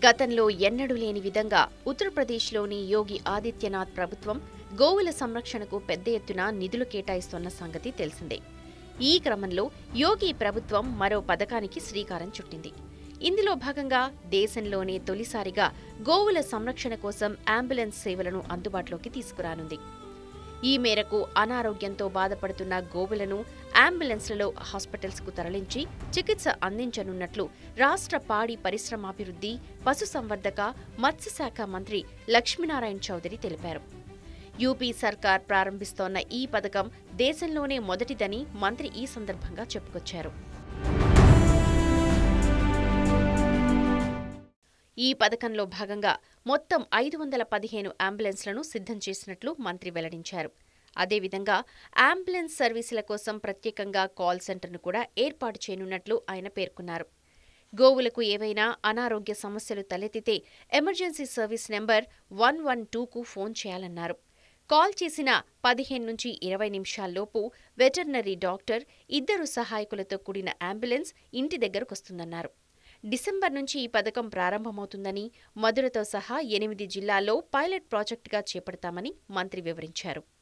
గతంలో ఎన్నడూ లేని విధంగా ఉత్తరప్రదేశ్లోని యోగి ఆదిత్యనాథ్ ప్రభుత్వం గోవుల సంరక్షణకు పెద్ద ఎత్తున నిధులు కేటాయిస్తోన్న సంగతి తెలిసిందే ఈ క్రమంలో యోగి ప్రభుత్వం మరో పథకానికి శ్రీకారం చుట్టింది ఇందులో భాగంగా దేశంలోనే తొలిసారిగా గోవుల సంరక్షణ కోసం అంబులెన్స్ సేవలను అందుబాటులోకి తీసుకురానుంది ఈ మేరకు అనారోగ్యంతో బాధపడుతున్న గోవులను అంబులెన్స్లలో హాస్పిటల్స్కు తరలించి చికిత్స అందించనున్నట్లు రాష్ట్ర పాడి పరిశ్రమాభివృద్ధి పశుసంవర్ధక మత్స్యశాఖ మంత్రి లక్ష్మీనారాయణ చౌదరి తెలిపారు యూపీ సర్కార్ ప్రారంభిస్తోన్న ఈ పథకం దేశంలోనే మొదటిదని మంత్రి ఈ సందర్భంగా చెప్పుకొచ్చారు ఈ పథకంలో భాగంగా మొత్తం ఐదు వందల పదిహేను అంబులెన్స్లను సిద్ధం చేసినట్లు మంత్రి వెల్లడించారు అదేవిధంగా అంబులెన్స్ సర్వీసుల కోసం ప్రత్యేకంగా కాల్ సెంటర్ను కూడా ఏర్పాటు చేయనున్నట్లు ఆయన పేర్కొన్నారు గోవులకు ఏవైనా అనారోగ్య సమస్యలు తలెత్తితే emergency service number one one టూకు ఫోన్ చేయాలన్నారు కాల్ చేసిన పదిహేను నుంచి ఇరవై నిమిషాల్లోపు వెటర్నరీ డాక్టర్ ఇద్దరు సహాయకులతో కూడిన అంబులెన్స్ ఇంటి దగ్గరకొస్తుందన్నారు డిసెంబర్ నుంచి ఈ పథకం ప్రారంభమవుతుందని మధురతో సహా ఎనిమిది జిల్లాల్లో పైలట్ ప్రాజెక్టుగా చేపడతామని మంత్రి వివరించారు